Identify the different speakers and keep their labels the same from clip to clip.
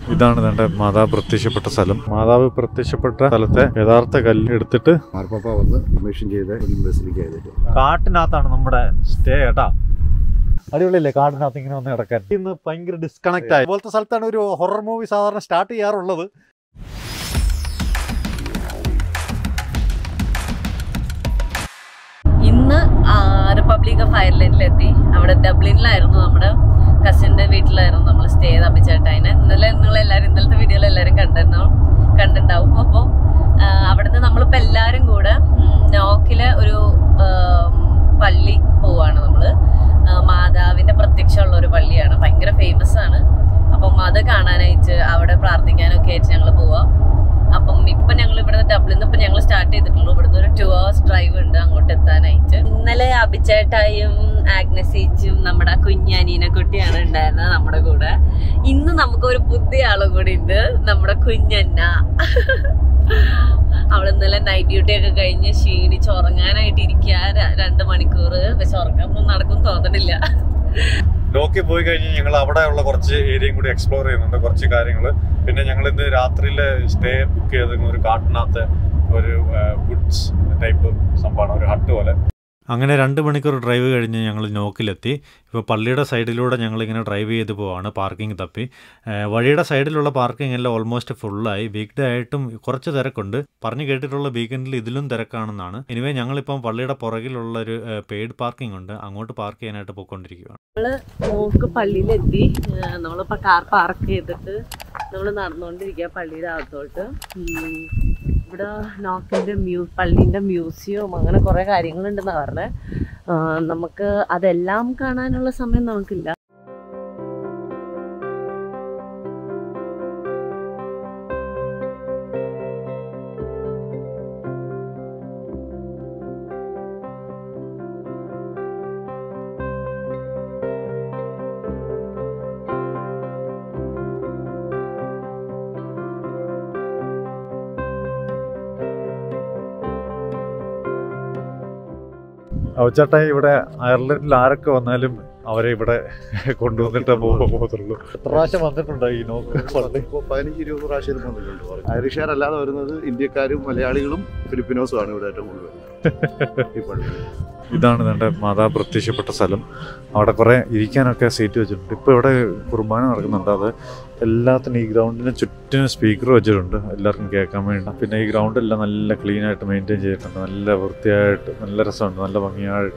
Speaker 1: ഇതാണ് തന്റെ മാതാവ് പ്രത്യക്ഷപ്പെട്ട സ്ഥലം മാതാവ് പ്രത്യക്ഷപ്പെട്ട സ്ഥലത്തെ യഥാർത്ഥ കല്ല് എടുത്തിട്ട്
Speaker 2: മാർപ്പാപ്പ വന്ന് കമ്മീഷൻ ചെയ്ത ഒരു ബസിലിക്ക ചെയ്തിട്ട്
Speaker 1: കാട്ടിനകത്താണ് നമ്മുടെ സ്റ്റേ കേട്ടാ അടിപൊളിയല്ലേ കാടിനകത്ത് ഇങ്ങനെ വന്ന് കിടക്കാൻ ഇന്ന് ഭയങ്കര ഡിസ്കണക്ട് ആയി അതുപോലത്തെ സ്ഥലത്താണ് ഒരു ഹൊറർ മൂവി സാധാരണ സ്റ്റാർട്ട് ചെയ്യാറുള്ളത്
Speaker 3: ഇന്ന് റിപ്പബ്ലിക് ഓഫ് അയർലൻഡിലെത്തി അവിടെ ഡബ്ലിനിലായിരുന്നു നമ്മുടെ കസിന്റെ വീട്ടിലായിരുന്നു നമ്മൾ സ്റ്റേ ചെയ്ത് അഭിച്ചേട്ടായിന് ഇന്നലെ നിങ്ങൾ എല്ലാവരും ഇന്നലത്തെ വീഡിയോയിൽ എല്ലാവരും കണ്ടിട്ടുണ്ടാവും കണ്ടിട്ടുണ്ടാവും അപ്പോൾ അവിടുന്ന് നമ്മളിപ്പോൾ എല്ലാവരും കൂടെ ഉം, നോക്കിലെ ഒരു ആം, പള്ളി പോവാണ് നമ്മള് ആ, മാതാവിന്റെ പ്രത്യക്ഷമുള്ള ഒരു പള്ളിയാണ് ഭയങ്കര ഫേമസ് ആണ് അപ്പം അത് കാണാനായിട്ട് അവിടെ പ്രാർത്ഥിക്കാനൊക്കെ ആയിട്ട് ഞങ്ങൾ പോവാം അപ്പം ഇപ്പൊ ഞങ്ങൾ ഇവിടെ ഡബ്ലിൽ നിന്ന് ഇപ്പൊ ഞങ്ങൾ സ്റ്റാർട്ട് ചെയ്തിട്ടുള്ളൂ ഇവിടുന്ന് ഒരു ടു അവേഴ്സ് ഡ്രൈവ് ഉണ്ട് അങ്ങോട്ട് എത്താനായിട്ട് ഇന്നലെ അഭിചേട്ടായും ആഗ്നസേച്ചും നമ്മുടെ കുഞ്ഞാനീനെ കുട്ടിയാണ് ഉണ്ടായിരുന്നത് നമ്മുടെ കൂടെ ഇന്ന് നമുക്ക് ഒരു പുതിയ ആളും കൂടി ഉണ്ട് നമ്മുടെ കുഞ്ഞന്ന അവൾ ഇന്നലെ നൈറ്റ് ഡ്യൂട്ടി ഒക്കെ കഴിഞ്ഞ് ക്ഷീണിച്ച് ഉറങ്ങാനായിട്ട് ഇരിക്കുക ര- രണ്ട് മണിക്കൂർ പക്ഷെ ഉറങ്ങാനൊന്നും നടക്കും തോന്നണില്ല
Speaker 1: ലോക്കി പോയി കഴിഞ്ഞ് ഞങ്ങൾ അവിടെ ഉള്ള കുറച്ച് ഏരിയയും കൂടി എക്സ്പ്ലോർ ചെയ്യുന്നുണ്ട് കുറച്ച് കാര്യങ്ങൾ പിന്നെ ഞങ്ങൾ ഇന്ന് രാത്രിയിലെ സ്റ്റേ ബുക്ക് ചെയ്ത് ഒരു കാട്ടിനകത്ത് ഒരു വുഡ്സ് ടൈപ്പ് സംഭവമാണ് ഒരു ഹട്ട് പോലെ അങ്ങനെ രണ്ട് മണിക്കൂർ ഡ്രൈവ് കഴിഞ്ഞ് ഞങ്ങൾ നോക്കിലെത്തി ഇപ്പോൾ പള്ളിയുടെ സൈഡിലൂടെ ഞങ്ങളിങ്ങനെ ഡ്രൈവ് ചെയ്ത് പോവാണ് പാർക്കിംഗ് തപ്പി ഏഹ് വഴിയുടെ സൈഡിലുള്ള പാർക്കിംഗ് എല്ലാം ഓൾമോസ്റ്റ് ഫുള്ളായി വീക്ക് ഡേ ആയിട്ടും കുറച്ച് തിരക്കുണ്ട് പറഞ്ഞു കേട്ടിട്ടുള്ള വീക്കെൻഡിൽ ഇതിലും തിരക്കാണെന്നാണ് എനിവേ ഞങ്ങളിപ്പം പള്ളിയുടെ പുറകിലുള്ള ഒരു പെയ്ഡ് പാർക്കിംഗ് ഉണ്ട് അങ്ങോട്ട് പാർക്ക് ചെയ്യാനായിട്ട് പോയിക്കൊണ്ടിരിക്കുകയാണ്
Speaker 3: മോൾക്ക് പള്ളിയിലെത്തി ഏഹ് നമ്മളിപ്പോ കാർ പാർക്ക് ചെയ്തിട്ട് നമ്മൾ നടന്നുകൊണ്ടിരിക്കുക പള്ളിയുടെ അകത്തോട്ട് ഉം. ഇവിടെ നോക്കിന്റെ മ്യൂ പള്ളീൻ്റെ മ്യൂസിയവും അങ്ങനെ കുറേ കാര്യങ്ങളുണ്ടെന്നാണ് പറഞ്ഞത് നമുക്ക് അതെല്ലാം കാണാനുള്ള സമയം നമുക്കില്ല
Speaker 1: അവച്ചേട്ടായി ഇവിടെ അയർലൻഡിൽ ആരൊക്കെ വന്നാലും അവരെ ഇവിടെ കൊണ്ടുവന്നിട്ട് പോകത്തുള്ളൂ എത്ര പ്രാവശ്യം വന്നിട്ടുണ്ടോ ഈ നോക്ക് പള്ളി
Speaker 2: ഇപ്പോൾ പതിനഞ്ച് ഇരുപത് പ്രാവശ്യം ഇത് വന്നിട്ടുണ്ട് ഐറിഷുകാരല്ലാതെ വരുന്നത് ഇന്ത്യക്കാരും മലയാളികളും ഫിലിപ്പിനോസും ആണ് ഇവിടെ ഏറ്റവും കൂടുതൽ വരുന്നത് ഈ പള്ളിയിൽ
Speaker 1: ഇതാണ് തന്റെ മാതാവ് പ്രത്യക്ഷപ്പെട്ട സ്ഥലം അവിടെ കുറെ ഇരിക്കാനൊക്കെ സീറ്റ് വെച്ചിട്ടുണ്ട് ഇപ്പൊ ഇവിടെ കുർബാന നടക്കുന്നുണ്ട് അത് എല്ലാത്തിനും ഈ ഗ്രൗണ്ടിന് ചുറ്റിനും സ്പീക്കർ വെച്ചിട്ടുണ്ട് എല്ലാവർക്കും കേൾക്കാൻ വേണ്ടി പിന്നെ ഈ ഗ്രൗണ്ട് എല്ലാം നല്ല ക്ലീൻ ആയിട്ട് മെയിൻറ്റെയിൻ ചെയ്തിട്ടുണ്ട് നല്ല വൃത്തിയായിട്ട് നല്ല രസമുണ്ട് നല്ല ഭംഗിയായിട്ട്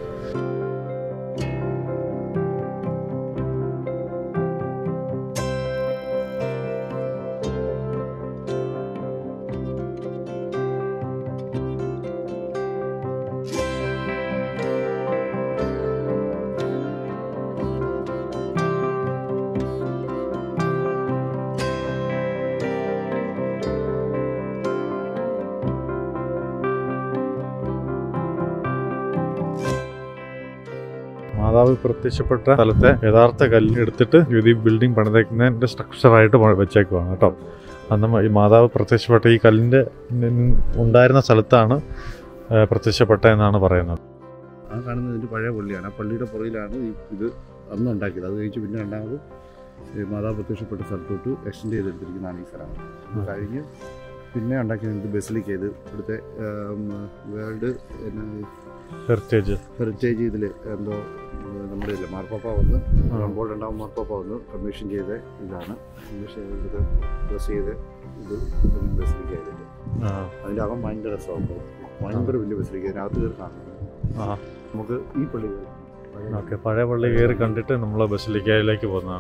Speaker 1: മാതാവ് പ്രത്യക്ഷപ്പെട്ട സ്ഥലത്തെ യഥാർത്ഥ കല്ല് എടുത്തിട്ട് ഇത് ഈ ബിൽഡിംഗ് പണിതേക്കുന്നതിന്റെ സ്ട്രക്ചറായിട്ട് വെച്ചേക്കുവാണ് കേട്ടോ അന്ന് ഈ മാതാവ് പ്രത്യക്ഷപ്പെട്ട ഈ കല്ലിന്റെ ന് ഉണ്ടായിരുന്ന സ്ഥലത്താണ് ഏഹ്, പ്രത്യക്ഷപ്പെട്ടതെന്നാണ് പറയുന്നത്
Speaker 2: ആ കാണുന്നത് ഇതിൻ്റെ പഴയ പള്ളിയാണ് ആ പള്ളിയുടെ പുറകിലാണ് ഈ ഇത് അന്ന് ഉണ്ടാക്കിയത് അത് കഴിച്ച് പിന്നെ രണ്ടാമത് ഈ മാതാവ് പ്രത്യക്ഷപ്പെട്ട സ്ഥലത്തോട്ട് എക്സ്റ്റെൻഡ് ചെയ്തെടുത്തിരിക്കുന്നതാണ് ഈ സ്ഥലം അത് കഴിഞ്ഞ് പിന്നെ ഉണ്ടാക്കിയത് ബസിലിക്ക ഇത് ഇവിടുത്തെ വേൾഡ്
Speaker 1: ഹെറിറ്റേജ്
Speaker 2: ഹെറിറ്റേജ് ഇതിൽ എന്തോ ഉം, നമ്മുടെ ഇല്ല മാർപ്പാപ്പ വന്ന് റംബോൾ രണ്ടാം മാർപ്പാപ്പ വന്ന് കമ്മീഷൻ ചെയ്ത ഇതാണ് കമ്മീഷൻ ചെയ്ത് ഡ്രസ് ചെയ്ത് ഇത് ബസിലിക്ക ചെയ്തിട്ട് അതിൻ്റെ അകം ഭയങ്കര രസമാണ് ഭയങ്കര വലിയ ബസിലിക്ക അതിനകത്ത് കയറി കാണുന്നത്
Speaker 1: ആ
Speaker 2: നമുക്ക് ഈ പള്ളി
Speaker 1: ഓക്കെ പഴയ പള്ളി കയറി കണ്ടിട്ട് നമ്മൾ ബസിലിക്കയിലേക്ക് പോകുന്നതാണ്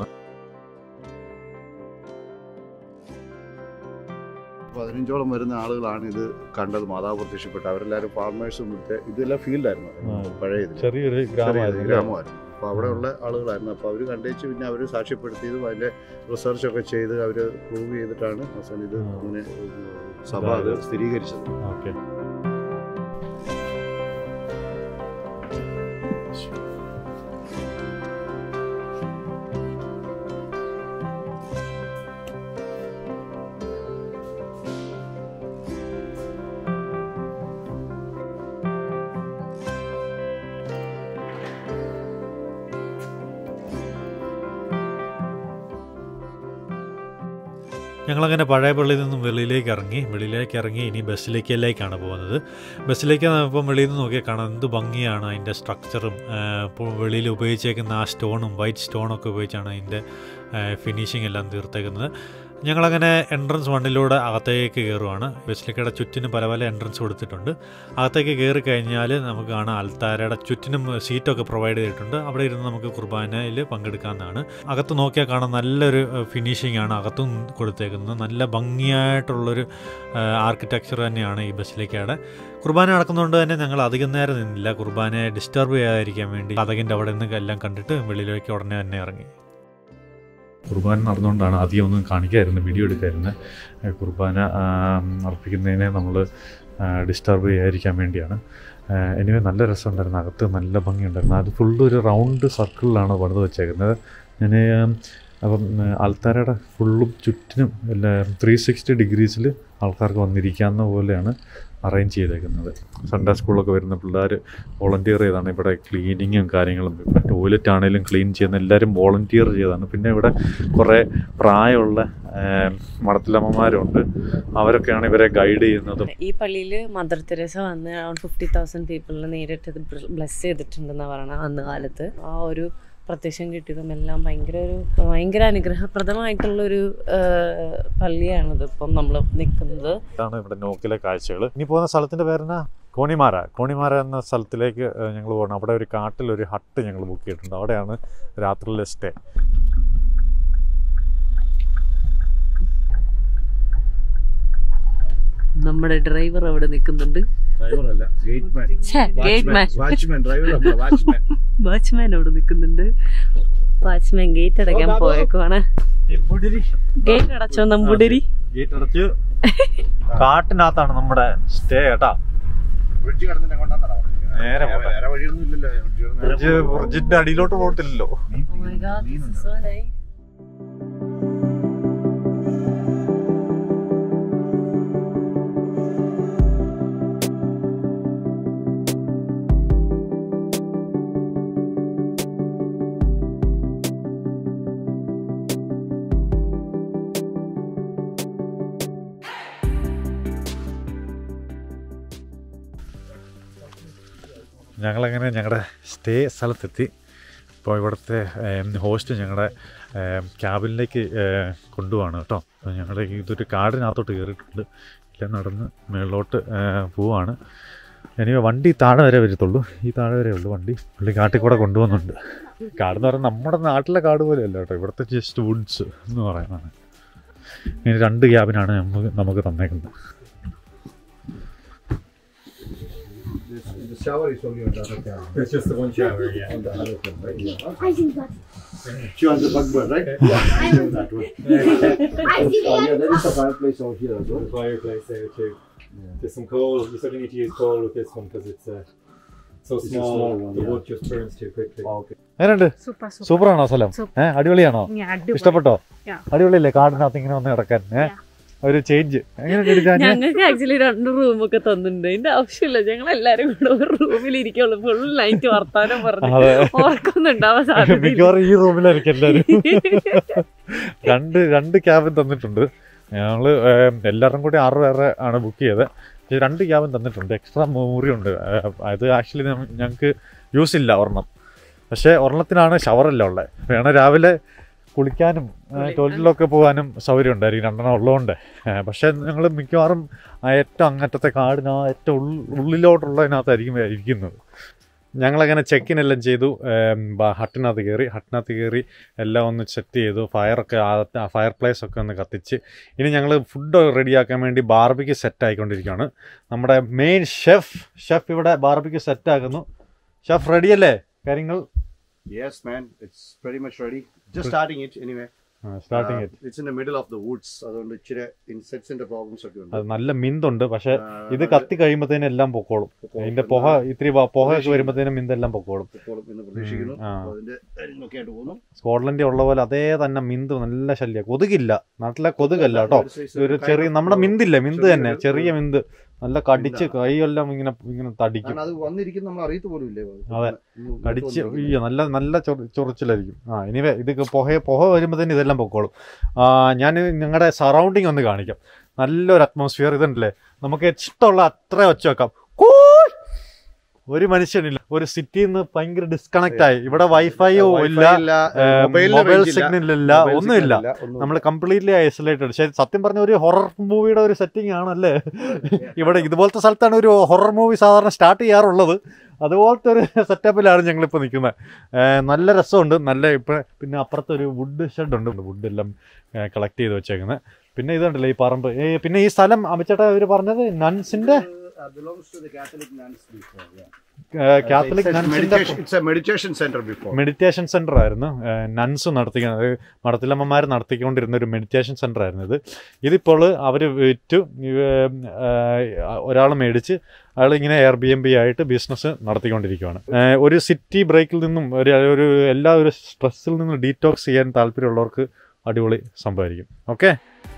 Speaker 2: പതിനഞ്ചോളം വരുന്ന ആളുകളാണ് ഇത് കണ്ടത് മാതാവ് പ്രത്യക്ഷപ്പെട്ട അവരെല്ലാവരും ഫാർമേഴ്സും ഇവിടുത്തെ ഇതെല്ലാം ഫീൽഡായിരുന്നു
Speaker 1: ആ.
Speaker 2: പഴയ ഇതിൽ
Speaker 1: ചെറിയൊരു ഗ്രാമമായിരുന്നു അല്ലേ?
Speaker 2: ഗ്രാമമായിരുന്നു അപ്പോൾ അവിടെയുള്ള ആളുകളായിരുന്നു അപ്പോൾ അവർ കണ്ടേച്ച് പിന്നെ അവർ സാക്ഷ്യപ്പെടുത്തിയതും അതിൻ്റെ റിസർച്ചൊക്കെ ചെയ്ത് അവർ പ്രൂവ് ചെയ്തിട്ടാണ് അവസാനം ഇത്
Speaker 1: ആ.
Speaker 2: അങ്ങനെ ഒരു സഭ അത് സ്ഥിരീകരിച്ചത്
Speaker 1: ഓക്കെ ഞങ്ങളങ്ങനെ പഴയ പള്ളിയിൽ നിന്നും വെളിയിലേക്ക് ഇറങ്ങി വെളിയിലേക്ക് ഇറങ്ങി ഇനി ബസ്സിലേക്കിലേക്കാണ് പോകുന്നത് ബസ്സിലേക്ക് ഇപ്പം വെളിയിൽ നിന്ന് നോക്കിയാൽ കാണാം എന്ത് ഭംഗിയാണ് അതിൻ്റെ സ്ട്രക്ചറും ഇപ്പോൾ വെളിയിൽ ഉപയോഗിച്ചേക്കുന്ന ആ സ്റ്റോണും വൈറ്റ് സ്റ്റോണൊക്കെ ഉപയോഗിച്ചാണ് അതിൻ്റെ ഫിനിഷിംഗ് എല്ലാം തീർത്തേക്കുന്നത് ഞങ്ങളങ്ങനെ എൻട്രൻസ് വണ്ണിലൂടെ അകത്തേക്ക് കയറുവാണ് ബസ്സിലേക്കയുടെ ചുറ്റിനും പല പല എൻട്രൻസ് കൊടുത്തിട്ടുണ്ട് അകത്തേക്ക് കയറി കഴിഞ്ഞാൽ നമുക്ക് കാണാം അൽത്താരയുടെ ചുറ്റിനും സീറ്റൊക്കെ പ്രൊവൈഡ് ചെയ്തിട്ടുണ്ട് അവിടെ ഇരുന്ന് നമുക്ക് കുർബാനയിൽ പങ്കെടുക്കാവുന്നതാണ് അകത്ത് നോക്കിയാൽ കാണാം നല്ലൊരു ഫിനിഷിംഗ് ആണ് അകത്തും കൊടുത്തേക്കുന്നത് നല്ല ഭംഗിയായിട്ടുള്ളൊരു ആർക്കിടെക്ചർ തന്നെയാണ് ഈ ബസ്സിലേക്കയുടെ കുർബാന നടക്കുന്നതുകൊണ്ട് തന്നെ ഞങ്ങൾ അധികം നേരം നിന്നില്ല കുർബാനയെ ഡിസ്റ്റർബ് ചെയ്യാതിരിക്കാൻ വേണ്ടി കഥകിൻ്റെ അവിടെ നിന്ന് എല്ലാം കണ്ടിട്ട് വെളിയിലേക്ക് ഉടനെ തന്നെ ഇറങ്ങി കുർബാന നടന്നുകൊണ്ടാണ് അധികം ഒന്നും കാണിക്കായിരുന്നു വീഡിയോ എടുക്കായിരുന്നു ഏഹ് കുർബാന ആം, അർപ്പിക്കുന്നതിനെ നമ്മൾ ഡിസ്റ്റർബ് ചെയ്യാതിരിക്കാൻ വേണ്ടിയാണ് എനിവേ നല്ല രസമുണ്ടായിരുന്നു അകത്ത് നല്ല ഭംഗിയുണ്ടായിരുന്നു അത് ഫുള്ള് ഒരു റൗണ്ട് സർക്കിളിലാണ് പണിത് വെച്ചേക്കുന്നത് ഞാൻ അപ്പം ആൾക്കാരുടെ ഫുള്ളും ചുറ്റിനും എല്ലാം ത്രീ സിക്സ്റ്റി ഡിഗ്രീസിൽ ആൾക്കാർക്ക് വന്നിരിക്കാവുന്ന പോലെയാണ് അറേഞ്ച് ചെയ്തേക്കുന്നത് സൺഡേ സ്കൂളിലൊക്കെ വരുന്ന പിള്ളേർ വോളണ്ടിയർ ചെയ്താണ് ഇവിടെ ക്ലീനിങ്ങും കാര്യങ്ങളും ഇപ്പം ടോയ്ലറ്റ് ആണെങ്കിലും ക്ലീൻ ചെയ്യുന്ന എല്ലാവരും വോളണ്ടിയർ ചെയ്താണ് പിന്നെ ഇവിടെ കുറേ പ്രായമുള്ള ഏം, മടത്തിലമ്മമാരുണ്ട് അവരൊക്കെയാണ് ഇവരെ ഗൈഡ് ചെയ്യുന്നതും
Speaker 3: ഈ പള്ളിയിൽ മദർ തെരേസ വന്ന് അറൗണ്ട് ഫിഫ്റ്റി തൗസൻഡ് പീപ്പിളിനെ നേരിട്ട് ഇത് ബ്ലസ് ചെയ്തിട്ടുണ്ടെന്നാണ് പറയണത് അന്ന് കാലത്ത് ആ ഒരു പ്രത്യക്ഷം കിട്ടിയതും എല്ലാം ഭയങ്കര ഒരു ഭയങ്കര അനുഗ്രഹപ്രദമായിട്ടുള്ളൊരു ആ, പള്ളിയാണിത് ഇപ്പം നമ്മൾ നിൽക്കുന്നത്
Speaker 1: ഇതാണ് ഇവിടെ നോക്കിലെ കാഴ്ചകൾ ഇനി പോകുന്ന സ്ഥലത്തിൻ്റെ പേരെന്നാ കോണിമാര കോണിമാര എന്ന സ്ഥലത്തിലേക്ക് ഞങ്ങൾ പോകണം അവിടെ ഒരു കാട്ടിൽ ഒരു ഹട്ട് ഞങ്ങൾ ബുക്ക് ചെയ്തിട്ടുണ്ട് അവിടെയാണ് രാത്രിയിലെ സ്റ്റേ
Speaker 3: നമ്മുടെ ഡ്രൈവർ അവിടെ നിൽക്കുന്നുണ്ട്
Speaker 2: ഡ്രൈവറല്ല gateman
Speaker 3: gate man
Speaker 2: watchman driver watchman
Speaker 3: watchman അവിടെ നിൽക്കുന്നുണ്ട് വാച്ച്മാൻ ഗേറ്റ് അടയ്ക്കാൻ പോയേക്കുവാണ് ഗേറ്റ് അടച്ചോ നമ്പൂതിരി
Speaker 1: ഗേറ്റ് അടച്ച് കാട്ടിനകത്താണ് നമ്മുടെ സ്റ്റേ കേട്ടാ
Speaker 2: ബ്രിഡ്ജ് കടന്നിട്ട് എങ്ങോട്ടാന്നാണ് പറഞ്ഞിരിക്കുന്നത്?
Speaker 1: നേരെ പോട്ടെ.
Speaker 2: വേറെ വഴിയൊന്നും ഇല്ലല്ലോ ബ്രിഡ്ജ് കടന്ന് നേരെ
Speaker 1: ബ്രിഡ്ജ് ബ്രിഡ്ജിന്റെ അടിയിലോട്ട് പോയിട്ടില്ലല്ലോ ഞങ്ങളങ്ങനെ ഞങ്ങളുടെ സ്റ്റേ സ്ഥലത്തെത്തി ഇപ്പോൾ ഇവിടുത്തെ ഹോസ്റ്റ് ഞങ്ങളുടെ ക്യാബിനിലേക്ക് കൊണ്ടുപോവാണ് കേട്ടോ അപ്പോൾ ഞങ്ങൾ ഇതൊരു കാടിനകത്തോട്ട് കയറിയിട്ടുണ്ട് എല്ലാം നടന്ന് മേളിലോട്ട് ഏഹ്, പോവാണ് ഇനി വണ്ടി താഴെ വരെ വരത്തുള്ളൂ ഈ താഴെ വരെ ഉള്ളൂ വണ്ടി പുള്ളി കാട്ടിൽ കൂടെ കൊണ്ടുപോകുന്നുണ്ട് കാട് എന്ന് പറയുന്നത് നമ്മുടെ നാട്ടിലെ കാട് പോലെയല്ല കേട്ടോ ഇവിടുത്തെ ജസ്റ്റ് വുഡ്സ് എന്ന് പറയുന്നതാണ് ഇനി രണ്ട് ക്യാബിനാണ് നമുക്ക് നമുക്ക് തന്നേക്കുന്നത്
Speaker 2: The shower is only on the other cabin.
Speaker 4: It's just the one shower, yeah.
Speaker 2: On the other cabin, right? Yeah.
Speaker 5: I think that's.
Speaker 2: She wants a bug bird, right? Yeah, I know that one.
Speaker 5: I think
Speaker 2: Oh, yeah,
Speaker 5: that's.
Speaker 2: there is a fireplace over here as well.
Speaker 4: The fireplace there too.
Speaker 2: Yeah.
Speaker 4: There's some coal. You sort of need to use coal with this one because it's uh, so
Speaker 2: It's a
Speaker 4: small.
Speaker 2: small one,
Speaker 4: the
Speaker 2: yeah.
Speaker 4: wood just burns too quickly.
Speaker 2: Oh, okay.
Speaker 1: എങ്ങനെയുണ്ട്
Speaker 6: super super
Speaker 1: സൂപ്പറാണോ സ്ഥലം
Speaker 6: Super.
Speaker 1: ഏഹ് അടിപൊളിയാണോ
Speaker 6: Yeah, അടിപൊളി.
Speaker 1: ഇഷ്ടപ്പെട്ടോ
Speaker 6: Yeah.
Speaker 1: അടിപൊളിയല്ലേ കാടിനകത്ത് ഇങ്ങനെ ഒന്ന് കിടക്കാൻ ഏഹ് ഒരു ചേഞ്ച് എങ്ങനെ
Speaker 3: ഞങ്ങൾക്ക് ആക്ച്വലി രണ്ട് റൂമൊക്കെ തന്നിട്ടുണ്ട് അതിന്റെ ആവശ്യമില്ല ഞങ്ങൾ എല്ലാരും കൂടെ ഒരു റൂമിൽ ഇരിക്കുള്ളൂ ഫുൾ നൈറ്റ് വർത്താനം പറഞ്ഞു
Speaker 1: അതെ
Speaker 3: ഓർക്കൊന്നും ഉണ്ടാവാൻ സാധ്യത
Speaker 1: മിക്കവാറും ഈ റൂമിലായിരിക്കും എല്ലാവരും രണ്ട് രണ്ട് ക്യാബിൻ തന്നിട്ടുണ്ട് ഞങ്ങൾ എല്ലാവരും കൂടി ആറ് പേരെ ആണ് ബുക്ക് ചെയ്തത് പക്ഷേ രണ്ട് ക്യാബിൻ തന്നിട്ടുണ്ട് എക്സ്ട്രാ മുറിയുണ്ട് ഏഹ്, അത് ആക്ച്വലി ഞങ്ങൾക്ക് യൂസ് ഇല്ല ഒരെണ്ണം പക്ഷേ ഒരെണ്ണത്തിനാണ് ഷവറെല്ലാം ഉള്ളത് വേണം രാവിലെ കുളിക്കാനും ഏഹ്, ടോയ്ലറ്റിലൊക്കെ പോകാനും സൗകര്യം ഉണ്ടായിരിക്കും രണ്ടെണ്ണം ഉള്ളതുകൊണ്ട് ഏഹ്, പക്ഷേ ഞങ്ങൾ മിക്കവാറും ആ ഏറ്റവും അങ്ങറ്റത്തെ കാടിന് ആ ഏറ്റവും ഉൾ ഉള്ളിലോട്ടുള്ളതിനകത്തായിരിക്കും ഇരിക്കുന്നത് ഞങ്ങളങ്ങനെ ചെക്കിൻ എല്ലാം ചെയ്തു ഏം, ബ- ഹട്ടിനകത്ത് കയറി ഹട്ടിനകത്ത് കയറി എല്ലാം ഒന്ന് സെറ്റ് ചെയ്തു ഫയറൊക്കെ ഫയർ പ്ലേസ് ഒക്കെ ഒന്ന് കത്തിച്ച് ഇനി ഞങ്ങൾ ഫുഡ് റെഡിയാക്കാൻ വേണ്ടി ബാർബിക്ക് സെറ്റ് ആയിക്കൊണ്ടിരിക്കുകയാണ് നമ്മുടെ മെയിൻ ഷെഫ് ഷെഫ് ഇവിടെ ബാർബിക്ക് സെറ്റ് ആക്കുന്നു ഷെഫ് റെഡിയല്ലേ കാര്യങ്ങൾ
Speaker 2: Yes, man. It's pretty much ready. Just starting it anyway.
Speaker 1: Starting
Speaker 2: Uh, it's in the middle of the woods. അതുകൊണ്ട് ഇച്ചിരി ഇൻസെക്ട്സിന്റെ പ്രോബ്ലംസ് ഒക്കെ ഉണ്ട്
Speaker 1: അത് നല്ല മിന്തുണ്ട് പക്ഷെ
Speaker 2: ആ,
Speaker 1: ഇത് കത്തി കഴിയുമ്പോഴത്തേനും എല്ലാം പൊക്കോളും അതിന്റെ പുക ഇത്തിരി പ- പുകയൊക്കെ വരുമ്പോഴത്തേനും മിന്തെല്ലാം പൊക്കോളും
Speaker 2: പൊക്കോളും എന്ന് പ്രതീക്ഷിക്കുന്നു
Speaker 1: ഉം, ആ.
Speaker 2: അപ്പൊ അതിന്റെ കാര്യങ്ങളൊക്കെ ആയിട്ട് പോകുന്നു
Speaker 1: സ്കോട്ട്ലൻഡിൽ ഉള്ള പോലെ അതേ തന്നെ മിന്ത് നല്ല ശല്യ കൊതുകില്ല നാട്ടിലെ കൊതുകല്ല കേട്ടോ ഒരു ചെറിയ നമ്മുടെ മിന്തില്ലേ മിന്ത് തന്നെ ചെറിയ മിന്ത് നല്ല കടിച്ച് കൈയെല്ലാം ഇങ്ങനെ ഇങ്ങനെ തടിക്കും
Speaker 2: കാരണം അത് വന്നിരിക്കുന്ന നമ്മൾ അറിയത്ത് പോലും ഇല്ലേ
Speaker 1: അതെ. കടിച്ച് അയ്യോ നല്ല നല്ല ചൊറി- ചൊറിച്ചിലായിരിക്കും ആ ഇനിവേ ഇത് പുക പുക വരുമ്പോൾ തന്നെ ഇതെല്ലാം പൊക്കോളും ആ, ഞാൻ ഞങ്ങളുടെ സറൗണ്ടിങ് ഒന്ന് കാണിക്കാം നല്ലൊരു അറ്റ്മോസ്ഫിയർ ഇതുണ്ടല്ലേ നമുക്ക് ഇഷ്ടമുള്ള അത്ര ഒച്ച വെക്കാം കൂ! ഒരു മനുഷ്യനില്ല ഒരു സിറ്റിയിൽ നിന്ന് ഭയങ്കര ഡിസ്കണക്ട് ആയി ഇവിടെ വൈഫൈയോ ഇല്ല മൊബൈൽ സിഗ്നൽ ഇല്ല ഒന്നുമില്ല നമ്മൾ കംപ്ലീറ്റ്ലി ഐസൊലേറ്റഡ് പക്ഷേ സത്യം പറഞ്ഞ ഒരു ഹൊറർ മൂവിയുടെ ഒരു സെറ്റിംഗ് ആണല്ലേ ഇവിടെ ഇതുപോലത്തെ സ്ഥലത്താണ് ഒരു ഹൊറർ മൂവി സാധാരണ സ്റ്റാർട്ട് ചെയ്യാറുള്ളത് അതുപോലത്തെ ഒരു സെറ്റപ്പിലാണ് ഞങ്ങളിപ്പോൾ നിൽക്കുന്നത് നല്ല രസമുണ്ട് നല്ല ഇപ്പം പിന്നെ അപ്പുറത്ത് ഒരു വുഡ് ഷെഡ് ഉണ്ട് വുഡ് എല്ലാം കളക്ട് ചെയ്ത് വെച്ചേക്കുന്നത് പിന്നെ ഇതുണ്ടല്ലോ ഈ പറമ്പ് ഏ, പിന്നെ ഈ സ്ഥലം അമിച്ചേട്ടാ ഇവർ പറഞ്ഞത് നൻസിന്റെ കാത്തലിക് നൻസിന്റെ
Speaker 2: it's a meditation centre before
Speaker 1: meditation centre ആയിരുന്നു നൻസ് നടത്തിക്കുന്നത് മടത്തിലമ്മമാർ നടത്തിക്കൊണ്ടിരുന്ന ഒരു മെഡിറ്റേഷൻ സെന്റർ ആയിരുന്നു ഇത് ഇതിപ്പോൾ അവർ വിറ്റു ഒരാൾ മേടിച്ച് അയാൾ ഇങ്ങനെ എയർ ബി എം ബി ആയിട്ട് ബിസിനസ് നടത്തിക്കൊണ്ടിരിക്കുകയാണ് ഏഹ് ഒരു സിറ്റി ബ്രേക്കിൽ നിന്നും ഒരു ഒരു എല്ലാ ഒരു സ്ട്രെസ്സിൽ നിന്നും ഡീറ്റോക്സ് ചെയ്യാൻ താല്പര്യമുള്ളവർക്ക് അടിപൊളി സംഭവമായിരിക്കും okay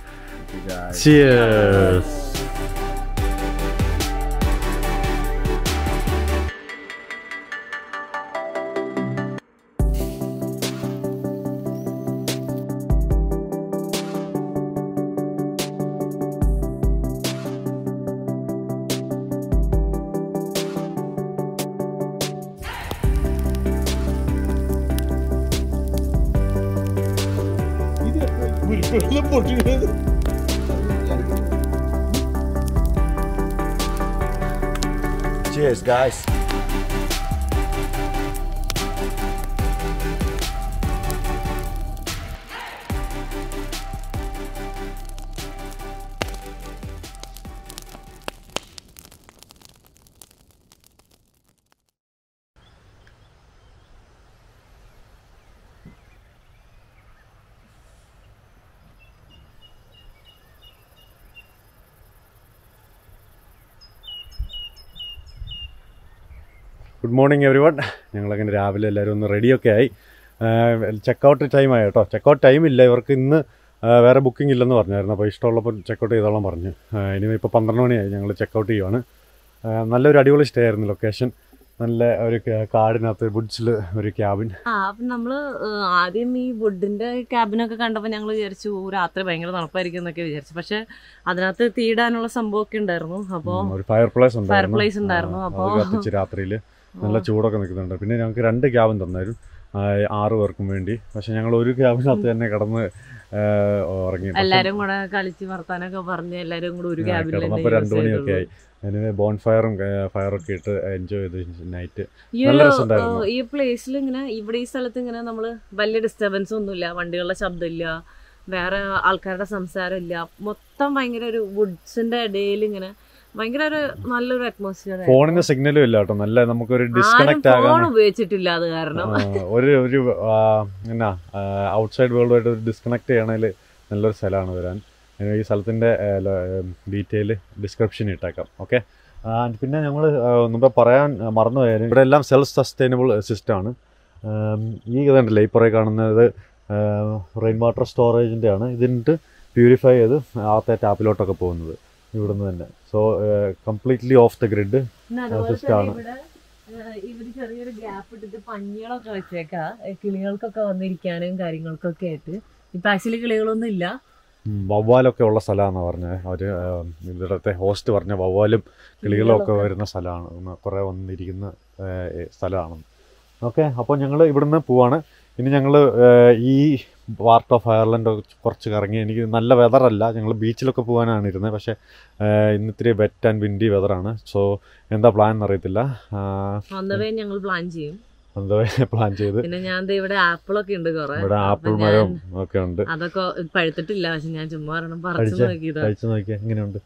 Speaker 2: Cheers, guys.
Speaker 1: Good morning everyone ഞങ്ങളങ്ങനെ രാവിലെ എല്ലാവരും ഒന്ന് റെഡിയൊക്കെ ആയി ചെക്കൗട്ട് ടൈം ആയി കേട്ടോ ചെക്കൗട്ട് ടൈം ഇല്ല ഇവർക്ക് ഇന്ന് ആ, വേറെ ബുക്കിംഗ് ഇല്ലെന്ന് പറഞ്ഞായിരുന്നു അപ്പോൾ ഇഷ്ടമുള്ളപ്പോൾ ചെക്കൗട്ട് ചെയ്തോളാം പറഞ്ഞു ഇനി ഇപ്പോൾ പന്ത്രണ്ട് മണിയായി ഞങ്ങൾ ചെക്കൗട്ട് ചെയ്യുവാണ് ആ, നല്ലൊരു അടിപൊളി സ്റ്റേ ആയിരുന്നു ലൊക്കേഷൻ നല്ല ഒരു ക- കാടിനകത്ത് വുഡ്സിൽ ഒരു ക്യാബിൻ
Speaker 3: ആ അപ്പൊ നമ്മള് ഏഹ്, ആദ്യം ഈ വുഡിന്റെ ക്യാബിനൊക്കെ കണ്ടപ്പോ ഞങ്ങൾ വിചാരിച്ചു "ഓ, രാത്രി ഭയങ്കര തണുപ്പായിരിക്കും എന്നൊക്കെ വിചാരിച്ചു പക്ഷെ അതിനകത്ത് തീയിടാനുള്ള സംഭവമൊക്കെ ഉണ്ടായിരുന്നു അപ്പോ
Speaker 1: ഒരു ഫയർ പ്ലേസ്
Speaker 3: ഫയർ
Speaker 1: ഉണ്ടായിരുന്നു
Speaker 3: പ്ലേസ് ഉണ്ടായിരുന്നു
Speaker 1: ആ,
Speaker 3: അപ്പോ
Speaker 1: അത് കത്തിച്ച് രാത്രിയിൽ നല്ല ചൂടൊക്കെ നിൽക്കുന്നുണ്ട് പിന്നെ ഞങ്ങൾക്ക് രണ്ട് ക്യാബിൻ തന്നായിരുന്നു ആ, ആറ് പേർക്കും വേണ്ടി പക്ഷെ ഞങ്ങൾ ഒരു ക്യാബിനകത്ത് തന്നെ കിടന്ന് ആ, ഉറങ്ങി പക്ഷെ
Speaker 3: എല്ലാരും കൂടെ കളിച്ച് വർത്താനൊക്കെ പറഞ്ഞ് എല്ലാരും കൂടെ ഒരു
Speaker 1: ആ,
Speaker 3: ക്യാബിനിൽ
Speaker 1: കിടന്നപ്പോൾ രണ്ട് മണിയൊക്കെ ആയി അതിന് ബോൺ ഫയറും ഫയറൊക്കെ ഇട്ട് എൻജോയ് ചെയ്ത് നൈറ്റ്
Speaker 3: ഈ
Speaker 1: നല്ല
Speaker 3: ഒരു
Speaker 1: രസമുണ്ടായിരുന്നു.
Speaker 3: ഏഹ്, ഈ പ്ലേസിൽ ഇങ്ങനെ ഇവിടെ ഈ സ്ഥലത്ത് ഇങ്ങനെ നമ്മള് വലിയ ഡിസ്റ്റർബൻസ് ഒന്നുമില്ല വണ്ടികളുടെ ശബ്ദമില്ല വേറെ ആൾക്കാരുടെ സംസാരമില്ല മൊത്തം ഭയങ്കര ഒരു വുഡ്സിന്റെ ഇടയിൽ ഇങ്ങനെ ഭയങ്കര ഒരു നല്ലൊരു അറ്റ്മോസ്ഫിയർ
Speaker 1: ഫോണിന് സിഗ്നലും ഇല്ല കേട്ടോ നല്ല നമുക്കൊരു
Speaker 3: ആരും
Speaker 1: ഡിസ്കണക്ട് ആകാൻ
Speaker 3: ഫോൺ ഉപയോഗിച്ചിട്ടില്ല അത് കാരണം
Speaker 1: ആ, ഒരു ഒരു ആ, എന്നാ ഔട്ട്സൈഡ് വേൾഡുമായിട്ട് ഒരു ഡിസ്കണക്ട് ചെയ്യണതിൽ നല്ലൊരു സ്ഥലമാണ് വരാൻ ഞാൻ ഈ സ്ഥലത്തിൻ്റെ ഡീറ്റെയിൽ ഡിസ്ക്രിപ്ഷൻ ഇട്ടേക്കാം ഓക്കെ പിന്നെ ഞങ്ങൾ മുമ്പേ പറയാൻ മറന്നുപോയാലും ഇവിടെ എല്ലാം സെൽഫ് സസ്റ്റൈനബിൾ സിസ്റ്റമാണ് ഈ ഇതുണ്ടല്ലേ ഈ പുറകെ കാണുന്നത് റെയിൻ വാട്ടർ സ്റ്റോറേജിൻ്റെ ആണ് ഇതിൻ്റെ പ്യൂരിഫൈ ചെയ്ത് ആദ്യത്തെ ടാപ്പിലോട്ടൊക്കെ പോകുന്നത് ഇവിടുന്ന് തന്നെ so completely off the grid
Speaker 3: പിന്നെ അതുപോലെ
Speaker 1: Artist
Speaker 3: തന്നെ
Speaker 1: ആണ്.
Speaker 3: ഇവിടെ ഏഹ്, ഇവര് ചെറിയൊരു ഗ്യാപ്പ് ഇട്ടിട്ട് പഞ്ഞികളൊക്കെ വെച്ചേക്കാ ഏഹ്, കിളികൾക്കൊക്കെ വന്നിരിക്കാനും കാര്യങ്ങൾക്കൊക്കെ ആയിട്ട് ഇപ്പൊ ആക്ച്വലി കിളികളൊന്നും ഇല്ല
Speaker 1: ഉം, വവ്വാലൊക്കെ ഉള്ള സ്ഥലമാണെന്ന് പറഞ്ഞത് അവർ ഇവിടുത്തെ ഹോസ്റ്റ് പറഞ്ഞ വവ്വാലും കിളികളും ഒക്കെ വരുന്ന സ്ഥലമാണ് കുറേ വന്നിരിക്കുന്ന ഏഹ്, സ്ഥലമാണ് ഓക്കെ അപ്പോൾ ഞങ്ങൾ ഇവിടുന്ന് പോവാണ് ഇനി ഞങ്ങൾ ഈ പാർട്ട് ഓഫ് അയർലൻഡ് കുറച്ച് കറങ്ങി എനിക്ക് നല്ല വെതറല്ല ഞങ്ങൾ ബീച്ചിലൊക്കെ പോകാനാണ് ഇരുന്നത് പക്ഷേ ഏഹ്, ഇന്ന് ഇത്തിരി വെറ്റ് ആൻഡ് വിൻഡി വെതറാണ് സോ എന്താ പ്ലാൻ എന്നറിയത്തില്ല
Speaker 3: വന്നവേ ഞങ്ങൾ പ്ലാൻ ചെയ്യും
Speaker 1: എന്താ പ്ലാൻ ചെയ്ത്
Speaker 3: പിന്നെ ഞാൻ ദേ ഇവിടെ ആപ്പിളൊക്കെ ഉണ്ട് കുറെ
Speaker 1: ഇവിടെ
Speaker 3: അപ്പൊ
Speaker 1: ആപ്പിൾ
Speaker 3: ഞാൻ
Speaker 1: മരവും ഒക്കെ ഉണ്ട്
Speaker 3: അതൊക്കെ പഴുത്തിട്ടില്ല പക്ഷെ ഞാൻ ചുമ്മാ ഒരെണ്ണം പറിച്ചു
Speaker 1: കഴിച്ചേ?
Speaker 3: നോക്കിയതാ
Speaker 1: കഴിച്ചു നോക്കിയാൽ എങ്ങനെയുണ്ട്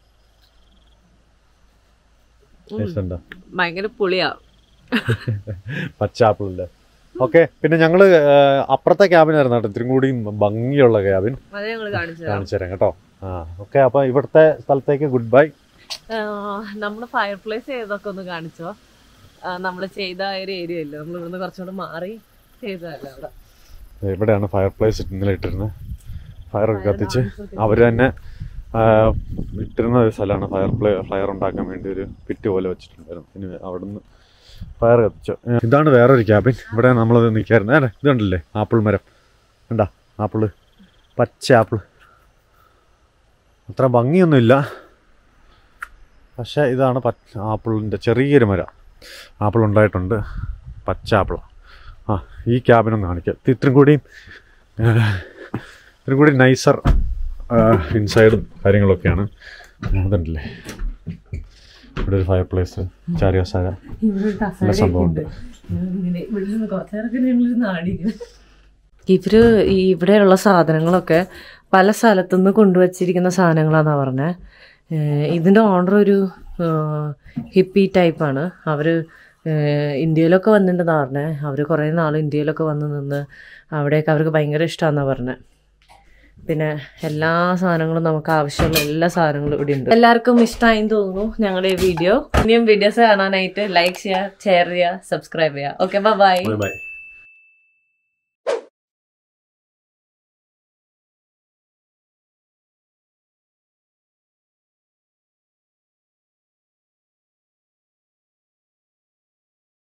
Speaker 3: ഉം.
Speaker 1: ടേസ്റ്റ് ഉണ്ടോ
Speaker 3: ഭയങ്കര പുളിയാ
Speaker 1: പച്ച ആപ്പിളില്ലേ ഓക്കെ പിന്നെ ഞങ്ങള് ആ, അപ്പുറത്തെ ക്യാബിനായിരുന്നു കേട്ടോ ഇത്തിരി കൂടി ഭംഗിയുള്ള ക്യാബിൻ
Speaker 3: അത് ഞങ്ങൾ കാണിച്ചു തരാം
Speaker 1: കാണിച്ചു തരാം കേട്ടോ ആ ഓക്കെ അപ്പൊ ഇവിടുത്തെ സ്ഥലത്തേക്ക് ഗുഡ് ബൈ
Speaker 3: നമ്മള് ഫയർ പ്ലേസ് ചെയ്തൊക്കെ ഒന്ന് കാണിച്ചോ നമ്മൾ ചെയ്ത ആ ഒരു ഏരിയ ഇല്ല നമ്മൾ ഇവിടുന്ന് കുറച്ചുകൂടെ മാറി ചെയ്തതല്ല അവിടെ
Speaker 1: ഇവിടെയാണ് ഫയർ പ്ലേസ് ഇന്നലെ ഇട്ടിരുന്നത് ഫയറൊക്കെ
Speaker 3: Fire
Speaker 1: കത്തിച്ച്
Speaker 3: dance ഒക്കെ
Speaker 1: അവർ തന്നെ ഇട്ടിരുന്ന ഒരു സ്ഥലമാണ് ഫയർ പ്ലേ ഫയർ ഉണ്ടാക്കാൻ വേണ്ടി ഒരു പിറ്റ് പോലെ വെച്ചിട്ടുണ്ടായിരുന്നു ഇനി അവിടുന്ന് ഫയർ കത്തിച്ചു ഏ, ഇതാണ് വേറൊരു ക്യാബിൻ ഇവിടെ നമ്മൾ നിൽക്കായിരുന്നു ഏ ഇത് കണ്ടില്ലേ ആപ്പിൾ മരം കണ്ടാ ആപ്പിള് പച്ച ആപ്പിൾ അത്ര ഭംഗിയൊന്നുമില്ല പക്ഷേ ഇതാണ് പച്ച ആപ്പിളിൻ്റെ ചെറിയൊരു മരം ആപ്പിൾ ഉണ്ടായിട്ടുണ്ട് പച്ച ആപ്പിൾ ആ ഈ ക്യാബിനൊന്ന് കാണിക്കാം ഇത് ഇത്രയും കൂടി ഇത്രയും കൂടി നൈസർ ഇൻസൈഡും കാര്യങ്ങളൊക്കെയാണ് അതുണ്ടല്ലേ ഇവിടെ ഒരു ഫയർ പ്ലേസ് ചാരിയസാര നല്ല സംഭവമുണ്ട്
Speaker 3: ഇവര് ഈ ഇവിടെയുള്ള സാധനങ്ങളൊക്കെ പല സ്ഥലത്തുനിന്ന് കൊണ്ടുവച്ചിരിക്കുന്ന സാധനങ്ങളാന്നാ പറഞ്ഞേ ഏഹ് ഇതിന്റെ ഓണർ ഒരു ഹിപ്പി ടൈപ്പാണ് അവര് ഏഹ് ഇന്ത്യയിലൊക്കെ വന്നിട്ടുണ്ടെന്നാ പറഞ്ഞേ അവര് കുറേ നാൾ ഇന്ത്യയിലൊക്കെ വന്ന് നിന്ന് അവിടെയൊക്കെ അവർക്ക് ഭയങ്കര ഇഷ്ടമാണെന്നാ പറഞ്ഞേ പിന്നെ എല്ലാ സാധനങ്ങളും നമുക്ക് ആവശ്യമുള്ള എല്ലാ സാധനങ്ങളും ഇവിടെ ഉണ്ട് എല്ലാവർക്കും ഇഷ്ടമായി തോന്നുന്നു ഞങ്ങളുടെ ഈ വീഡിയോ ഇനിയും വീഡിയോസ് കാണാനായിട്ട് ലൈക്ക് ചെയ്യുക ഷെയർ ചെയ്യുക സബ്സ്ക്രൈബ് ചെയ്യുക ഓക്കെ ബൈ
Speaker 4: Bye bye.